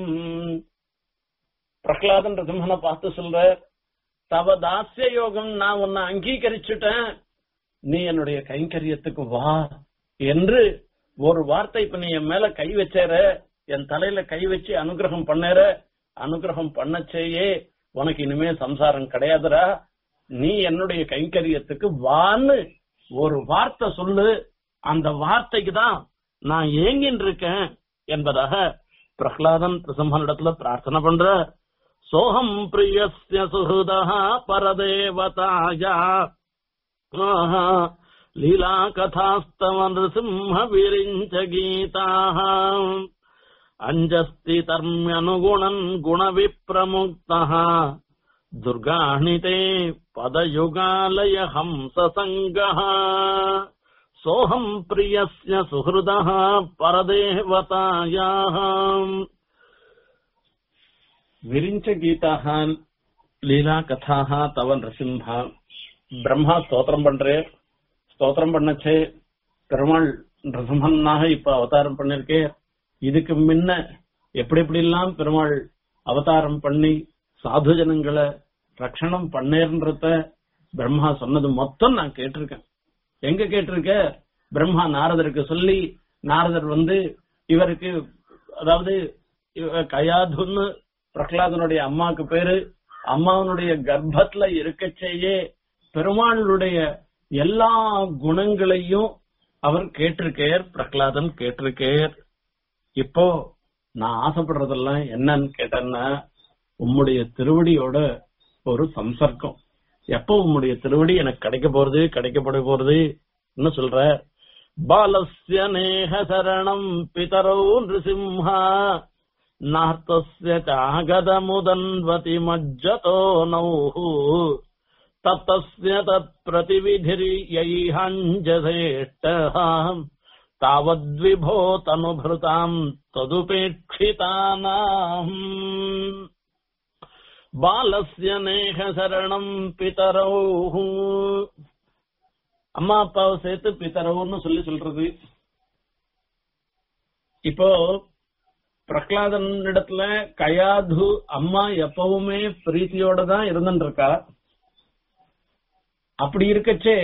பிரகலாதன் ரசிம்மனை பார்த்து சொல்ற தவ தாசிய யோகம் நான் உன்னை அங்கீகரிச்சுட்டேன் நீ என்னுடைய கைங்கரியத்துக்கு வா என்று ஒரு வார்த்தை இப்ப நீ என் மேல கை வச்சேற என் தலையில கை வச்சு அனுகிரகம் பண்ணேற அனுகிரகம் பண்ணச்சேயே உனக்கு இனிமே சம்சாரம் கிடையாதுடா நீ என்னுடைய கைங்கரியத்துக்கு வான்னு ஒரு வார்த்தை சொல்லு அந்த வார்த்தைக்கு தான் நான் ஏங்கின்னு இருக்கேன் என்பதாக பிரஹ்லாதன் பிரசம்மனிடத்துல பிரார்த்தனை பண்ற சோகம் பிரியஸ்ய சுஹൃதா பரதேவதாயா ஆஹா, லீலா கதாஸ்தவ நிருசிம்ஹ விரிஞ்ச கீதாः அஞ்சஸ்தி தர்மியனுகுணன் குணவிப்ரமுக்தः துர்காணி தே பதயுகாலய ஹம்சசங்கः சோகம் பிரியஸ்ய சுஹൃதः பரதேவதாயாः விரிஞ்ச கீதாக லீலா கதாக தவ நரசிம்ஹா பிரம்மா ஸ்தோத்திரம் பண்றே ஸ்தோத்திரம் பண்ணச்சே பெருமாள் நரசிம்மனாக இப்ப அவதாரம் பண்ணிருக்கே இதுக்கு முன்ன எப்படி எப்படி எல்லாம் பெருமாள் அவதாரம் பண்ணி சாது ஜனங்களை ரட்சணம் பண்ணேன்றத பிரம்மா சொன்னது மொத்தம் நான் கேட்டிருக்கேன் எங்க கேட்டிருக்க பிரம்மா நாரதருக்கு சொல்லி நாரதர் வந்து இவருக்கு அதாவது இவ கயாதுன்னு பிரகலாதனுடைய அம்மாக்கு பேரு அம்மாவனுடைய கர்ப்பத்துல இருக்கச்சேயே பெருமாளுடைய எல்லா குணங்களையும் அவர் கேட்டிருக்கேர் பிரகலாதன் கேட்டிருக்கேர் இப்போ நான் ஆசைப்படுறதெல்லாம் என்னன்னு கேட்டேன்னா உம்முடைய திருவடியோட ஒரு சம்சர்க்கம் எப்போ உம்முடைய திருவடி எனக்கு கிடைக்க போறது கிடைக்கப்பட போறது என்ன சொல்ற பாலஸ்ய நேக சரணம் பிதரோ நிருசிம்ஹா நார்த்தஸ்ய சாகதமுதன்வதி மஜ்ஜதோ நௌः தத்தஸ்ய தத் பிரதிவிதிரியைஹஞ்சசேஷ்டः தாவத்விபோ தனுபிருதாம் ததுபேட்சிதானாம் பாலஸ்ய நேக சரணம் பிதரோ அம்மா அப்பாவை சேர்த்து பிதரவுன்னு சொல்லி சொல்றது இப்போ பிரகலாதன் இடத்துல கயாது அம்மா எப்பவுமே பிரீத்தியோட தான் இருந்துட்டு இருக்கா அப்படி இருக்கச்சே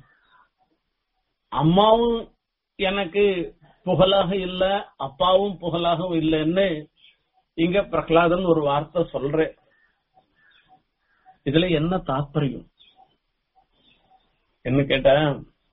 அம்மாவும் எனக்கு புகழாக இல்ல அப்பாவும் புகழாகவும் இல்லைன்னு இங்க பிரகலாதன் ஒரு வார்த்தை சொல்றேன் இதுல என்ன தாற்பயம் என்ன கேட்டேன்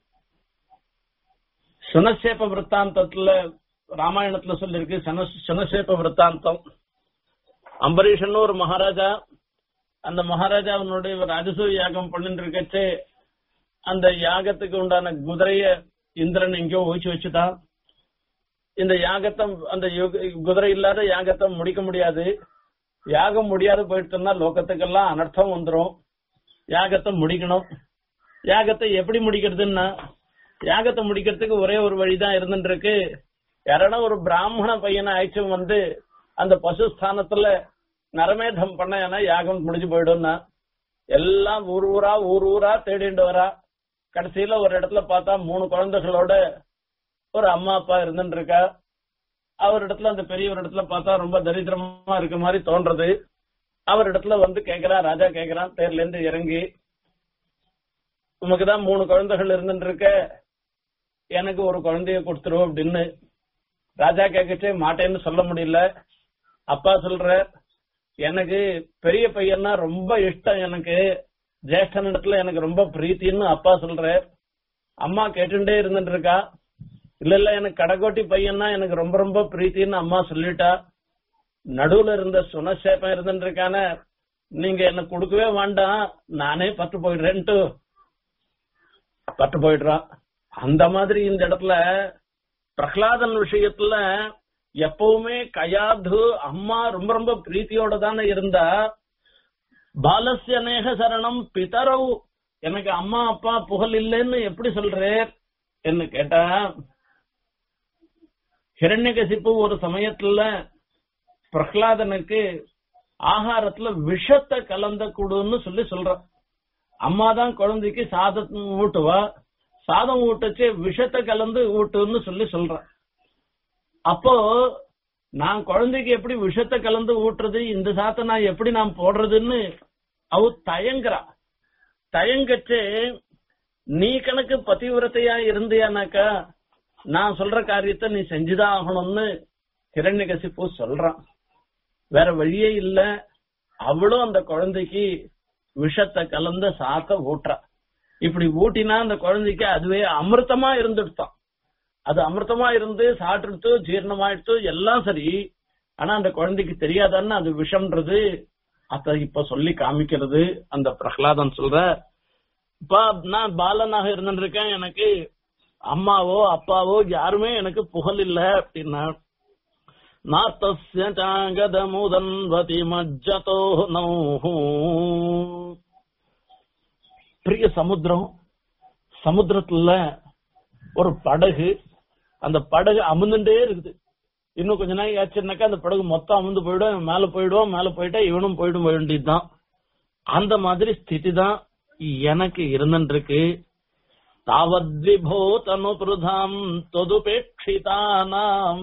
சுனசேப விற்த்தாந்தத்துல ராமாயணத்துல சொல்லிருக்கு சன- சுனசேப விற்த்தாந்தம் அம்பரீஷன் ஒரு மகாராஜா அந்த மகாராஜாவினுடைய ராஜசூய யாகம் பண்ணிட்டு இருக்கச்சு அந்த யாகத்துக்கு உண்டான குதிரைய இந்திரன் எங்கேயோ ஒழிச்சு வச்சுட்டான் இந்த யாகத்தை அந்த யுக- குதிரை இல்லாத யாகத்தை முடிக்க முடியாது யாகம் முடியாது போயிட்டுன்னா லோகத்துக்கெல்லாம் அனர்த்தம் வந்துரும் யாகத்தை முடிக்கணும் யாகத்தை எப்படி முடிக்கிறதுன்னா யாகத்தை முடிக்கிறதுக்கு ஒரே ஒரு வழிதான் இருந்துட்டு இருக்கு யாரானா ஒரு பிராமண பையனை அழைச்சு வந்து அந்த பசு ஸ்தானத்துல நரமேதம் பண்ண யாகம் முடிஞ்சு போயிடும்னா எல்லாம் ஊர் ஊரா ஊர் ஊரா தேடிட்டு வரா கடைசியில ஒரு இடத்துல பார்த்தா மூணு குழந்தைகளோட ஒரு அம்மா அப்பா இருந்துட்டு இருக்கா அவர் இடத்துல அந்த பெரியவர் இடத்துல பார்த்தா ரொம்ப தரித்திரமா இருக்க மாதிரி தோன்றது அவர் இடத்துல வந்து கேக்குறான் ராஜா கேக்குறான் தேர்ல இருந்து இறங்கி உமக்குதான் மூணு குழந்தைகள் இருந்துட்டு இருக்க எனக்கு ஒரு குழந்தைய கொடுத்துரும் அப்படின்னு ராஜா கேக்கச்சே மாட்டேன்னு சொல்ல முடியல அப்பா சொல்ற எனக்கு பெரிய பையன்னா ரொம்ப இஷ்டம் எனக்கு ஜேஷ்டன் இடத்துல எனக்கு ரொம்ப பிரீத்தின்னு அப்பா சொல்ற அம்மா கேட்டுட்டே இருந்துட்டு இருக்கா இல்ல இல்ல எனக்கு கடைக்கோட்டி பையன்னா எனக்கு ரொம்ப ரொம்ப பிரீத்தின்னு அம்மா சொல்லிட்டா நடுவுல இருந்த சுனசேப்பம் இருந்துட்டு இருக்கானே நீங்க எனக்கு கொடுக்கவே வேண்டாம் நானே பட்டு போயிடுறேன்ட்டு பட்டு போயிடுறான் அந்த மாதிரி இந்த இடத்துல பிரகலாதன் விஷயத்துல எப்பவுமே கயாது அம்மா ரொம்ப ரொம்ப பிரீத்தியோட தானே இருந்தா பாலஸ்ய நேக சரணம் பிதரவு எனக்கு அம்மா அப்பா புகழ் இல்லைன்னு எப்படி சொல்றேன் என்று கேட்டா ஹிரண்யகசிப்பு ஒரு சமயத்துல பிரகலாதனுக்கு ஆகாரத்துல விஷத்தை கலந்த கூடுன்னு சொல்லி சொல்றான் அம்மா தான் குழந்தைக்கு சாதம் ஊட்டுவா சாதம் ஊட்டச்சு விஷத்தை கலந்து ஊட்டுன்னு சொல்லி சொல்றான் அப்போ நான் குழந்தைக்கு எப்படி விஷத்தை கலந்து ஊட்டுறது இந்த சாத்தை நான் எப்படி நான் போடுறதுன்னு அவ தயங்குறா தயங்கச்சு நீ கணக்கு பதிவிரத்தையா இருந்தியானாக்கா நான் சொல்ற காரியத்தை நீ செஞ்சுதான் ஆகணும்னு ஹிரண்யகசிப்பு சொல்றான் வேற வழியே இல்ல அவளும் அந்த குழந்தைக்கு விஷத்தை கலந்த சாத்த ஊட்டுறா இப்படி ஊட்டினா அந்த குழந்தைக்கு அதுவே அமிர்தமா இருந்துடுத்தான் அது அமிர்தமா இருந்து சாப்பிட்டு ஜீரணமாயிடுத்து எல்லாம் சரி ஆனா அந்த குழந்தைக்கு தெரியாதான்னு அது விஷம்ன்றது அத இப்ப சொல்லி காமிக்கிறது அந்த பிரகலாதன் சொல்ற இப்ப நான் பாலனாக இருந்துட்டு இருக்கேன் எனக்கு அம்மாவோ அப்பாவோ யாருமே எனக்கு புகழ் இல்ல அப்படின்னா நாத்தஸ்ய சாங்கதமுதன்வதி மஜ்ஜதோ நௌஹு பெரிய சமுத்திரம் சமுத்திரத்துல ஒரு படகு அந்த படகு அமுந்துட்டே இருக்குது இன்னும் கொஞ்ச நாள் ஆச்சுனாக்கா அந்த படகு மொத்தம் அமுந்து போயிடும் மேல போயிடுவோம் மேல போயிட்டா இவனும் போயிடும் வேண்டியதுதான் அந்த மாதிரி ஸ்திதி தான் எனக்கு இருந்துருக்கு தாவத்விபோ தனு பிரதாம் தொதுபேட்சிதானாம்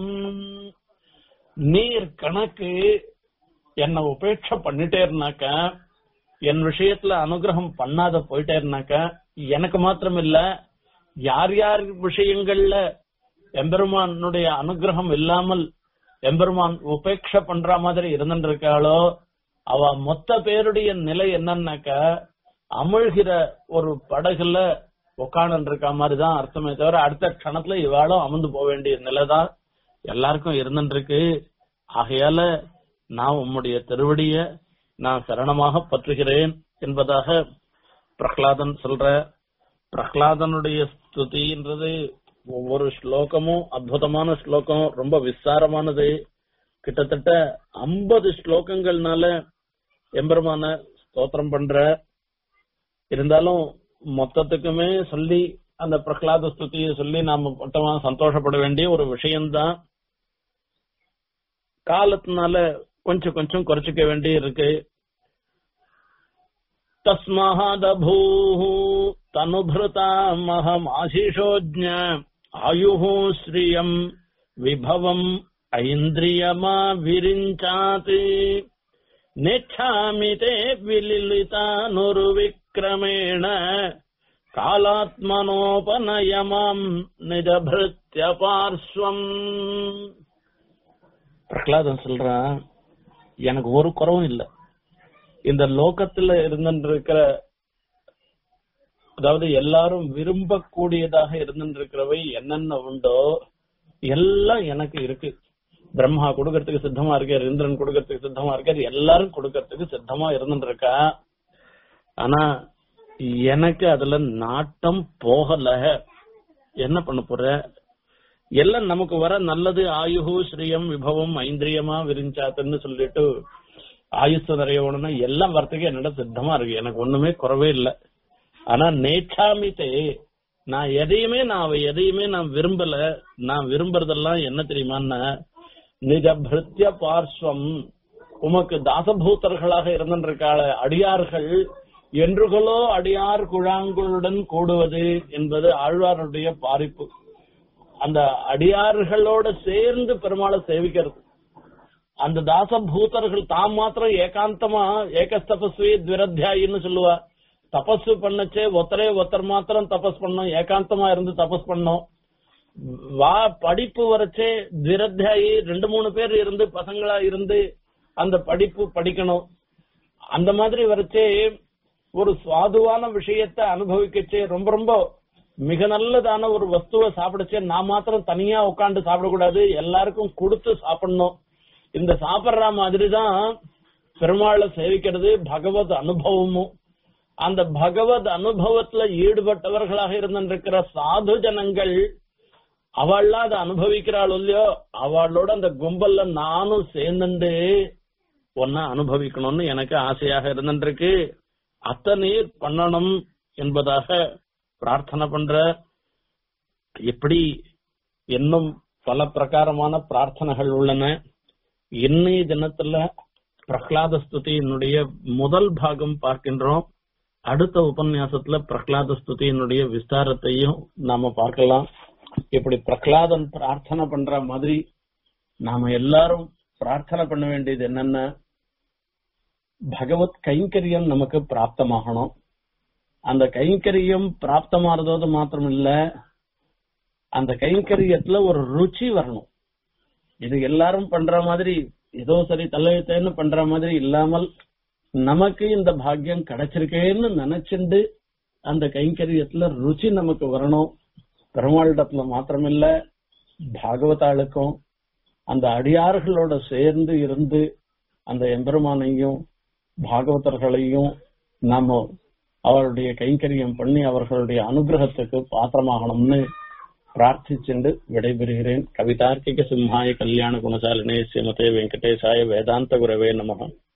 நீர் கணக்கு என்ன உபேட்ச பண்ணிட்டே இருந்தாக்கா என் விஷயத்துல அனுகிரகம் பண்ணாத போயிட்டே இருந்தாக்கா எனக்கு மாத்திரம் இல்ல யார் யார் விஷயங்கள்ல எம்பெருமானுடைய அனுகிரகம் இல்லாமல் எம்பெருமான் உபேட்ச பண்ற மாதிரி இருந்துட்டு இருக்காளோ அவ மொத்த பேருடைய நிலை என்னன்னாக்கா அமிழ்கிற ஒரு படகுல உட்காந்து இருக்க மாதிரிதான் அர்த்தமே தவிர அடுத்த க்ஷணத்துல இவாளும் அமர்ந்து போக வேண்டிய நிலைதான் எல்லாருக்கும் இருந்துட்டு இருக்கு ஆகையால நான் உம்முடைய திருவடிய நான் சரணமாக பற்றுகிறேன் என்பதாக பிரகலாதன் சொல்ற பிரகலாதனுடைய ஸ்துதின்றது ஒவ்வொரு ஸ்லோகமும் அற்புதமான ஸ்லோகம் ரொம்ப விஸ்தாரமானது கிட்டத்தட்ட ஐம்பது ஸ்லோகங்கள்னால எம்பெருமான ஸ்தோத்திரம் பண்ற இருந்தாலும் மொத்தத்துக்குமே சொல்லி அந்த பிரகலாத ஸ்துதியை சொல்லி நாம மொத்தமா சந்தோஷப்பட வேண்டிய ஒரு விஷயம்தான் காலத்தினால கொஞ்சம் கொஞ்சம் குறைச்சிக்க வேண்டி இருக்கு தஸ்மாதூ தனுபிருதாமஹமாசிஷோஜ்ஞ ஆயுஹு ஸ்ரீயம் விபவம் ஐந்திரியமா விரிஞ்சாத் நேச்சாமி தே விலிலிதானுர்விக்ரமேண காலாத்மனோபநயமாம் நிஜபிருத்திய பார்ஸ்வம் பிரகலாதன் சொல்றான் எனக்கு ஒரு குறவும் இல்ல இந்த லோகத்துல இருந்துட்டு இருக்கிற அதாவது எல்லாரும் விரும்பக்கூடியதாக இருந்துருக்கிறவை என்னென்ன உண்டோ எல்லாம் எனக்கு இருக்கு பிரம்மா கொடுக்கறதுக்கு சித்தமா இருக்காரு இந்திரன் கொடுக்கறதுக்கு சித்தமா இருக்காரு எல்லாரும் கொடுக்கறதுக்கு சித்தமா இருந்துட்டு இருக்கா ஆனா எனக்கு அதுல நாட்டம் போகல என்ன பண்ண போற எல்லாம் நமக்கு வர நல்லது ஆயுகு ஸ்ரீயம் விபவம் ஐந்திரியமா விரிஞ்சாத்துன்னு சொல்லிட்டு ஆயுச நிறையவனா எல்லாம் வரத்துக்கு என்னோட சித்தமா இருக்கு எனக்கு ஒண்ணுமே குறவே இல்லை ஆனா நேற்றாமித்தே நான் எதையுமே நான் அவ எதையுமே நான் விரும்பல நான் விரும்புறதெல்லாம் என்ன தெரியுமான்னா நிஜ பிருத்திய பார்ஸ்வம் உமக்கு தாசபூத்தர்களாக இருந்திருக்காள அடியார்கள் என்றுகளோ அடியார் குழாங்குளுடன் கூடுவது என்பது ஆழ்வாருடைய பாரிப்பு அந்த அடியார்களோட சேர்ந்து பெருமாளை சேவிக்கிறது அந்த தாசபூதர்கள் தாம் மாத்திரம் ஏகாந்தமா ஏகஸ்தபஸ்வி துரத்தியாயின்னு சொல்லுவா தபஸ் பண்ணச்சே ஒத்தரே ஒத்தர் மாத்திரம் தபஸ் பண்ணோம் ஏகாந்தமா இருந்து தபஸ் பண்ணோம் வா படிப்பு வரைச்சே துரத்தியாயி ரெண்டு மூணு பேர் இருந்து பசங்களா இருந்து அந்த படிப்பு படிக்கணும் அந்த மாதிரி வரைச்சே ஒரு சுவாதுவான விஷயத்தை அனுபவிக்கச்சே ரொம்ப ரொம்ப மிக நல்லதான ஒரு வஸ்துவை சாப்பிடச்சே நான் மாத்திரம் தனியா உட்காந்து சாப்பிடக்கூடாது எல்லாருக்கும் கொடுத்து சாப்பிடணும் இந்த சாப்பிடுற மாதிரிதான் பெருமாளை சேவிக்கிறது பகவத் அனுபவமும் அந்த பகவத் அனுபவத்துல ஈடுபட்டவர்களாக இருந்திருக்கிற சாது ஜனங்கள் அவள்லாம் அதை அனுபவிக்கிறாள் இல்லையோ அவளோட அந்த கும்பல்ல நானும் சேர்ந்துண்டு ஒன்னா அனுபவிக்கணும்னு எனக்கு ஆசையாக இருந்திருக்கு அத்தனை பண்ணணும் என்பதாக பிரார்த்தனை பண்ற எப்படி இன்னும் பல பிரகாரமான பிரார்த்தனைகள் உள்ளன இன்னைய தினத்துல பிரகலாத ஸ்துதியினுடைய முதல் பாகம் பார்க்கின்றோம் அடுத்த உபன்யாசத்துல பிரகலாத ஸ்துதியினுடைய விஸ்தாரத்தையும் நாம பார்க்கலாம் இப்படி பிரகலாதன் பிரார்த்தனை பண்ற மாதிரி நாம எல்லாரும் பிரார்த்தனை பண்ண வேண்டியது என்னன்னா பகவத் கைங்கரியம் நமக்கு பிராப்தமாகணும் அந்த கைங்கரியம் பிராப்தமானதோடு மாத்திரம் இல்ல அந்த கைங்கரியத்துல ஒரு ருச்சி வரணும் இது எல்லாரும் பண்ற மாதிரி ஏதோ சரி தலையத்தேன்னு பண்ற மாதிரி இல்லாமல் நமக்கு இந்த பாக்கியம் கிடைச்சிருக்கேன்னு நினைச்சுண்டு அந்த கைங்கரியத்துல ருச்சி நமக்கு வரணும் பெருமாளிடத்துல மாத்திரமில்ல பாகவதாளுக்கும் அந்த அடியார்களோட சேர்ந்து இருந்து அந்த எம்பெருமானையும் பாகவதர்களையும் நாம அவருடைய கைங்கரியம் பண்ணி அவர்களுடைய அனுகிரகத்துக்கு பாத்திரமாகணும்னு பிரார்த்திச்சுண்டு விடைபெறுகிறேன் கவிதார்க்கிக சிம்ஹாய கல்யாண குணசாலினே ஸ்ரீமதே வெங்கடேசாய வேதாந்த குரவே நமகம்